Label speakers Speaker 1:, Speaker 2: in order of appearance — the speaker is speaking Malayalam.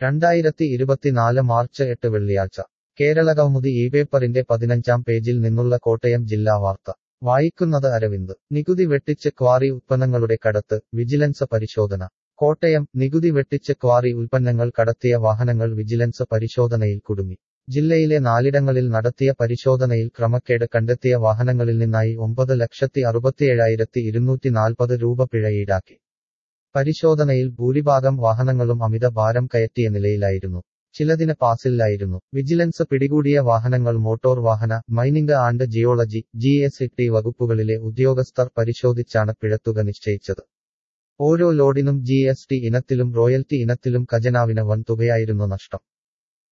Speaker 1: രണ്ടായിരത്തി ഇരുപത്തിനാല് മാർച്ച് എട്ട് വെള്ളിയാഴ്ച കേരളകൗമുദി ഈ പേപ്പറിന്റെ പതിനഞ്ചാം പേജിൽ നിന്നുള്ള കോട്ടയം ജില്ലാ വാർത്ത വായിക്കുന്നത് അരവിന്ദ് നികുതി വെട്ടിച്ച് ക്വാറി ഉത്പന്നങ്ങളുടെ കടത്ത് വിജിലൻസ് പരിശോധന കോട്ടയം നികുതി വെട്ടിച്ച് ക്വാറി ഉൽപ്പന്നങ്ങൾ കടത്തിയ വാഹനങ്ങൾ വിജിലൻസ് പരിശോധനയിൽ കുടുങ്ങി ജില്ലയിലെ നാലിടങ്ങളിൽ നടത്തിയ പരിശോധനയിൽ ക്രമക്കേട് കണ്ടെത്തിയ വാഹനങ്ങളിൽ നിന്നായി ഒമ്പത് ലക്ഷത്തി അറുപത്തിയേഴായിരത്തി ഇരുന്നൂറ്റി നാൽപ്പത് രൂപ പിഴ ഈടാക്കി പരിശോധനയിൽ ഭൂരിഭാഗം വാഹനങ്ങളും അമിത ഭാരം കയറ്റിയ നിലയിലായിരുന്നു ചിലതിന് പാസില്ലായിരുന്നു വിജിലൻസ് പിടികൂടിയ വാഹനങ്ങൾ മോട്ടോർ വാഹന mining and geology G S T വകുപ്പുകളിലെ ഉദ്യോഗസ്ഥർ പരിശോധിച്ചാണ് പിഴത്തുക നിശ്ചയിച്ചത് ഓരോ ലോഡിനും ജി എസ് ടി ഇനത്തിലും റോയൽറ്റി ഇനത്തിലും ഖജനാവിന് വൻ തുകയായിരുന്നു നഷ്ടം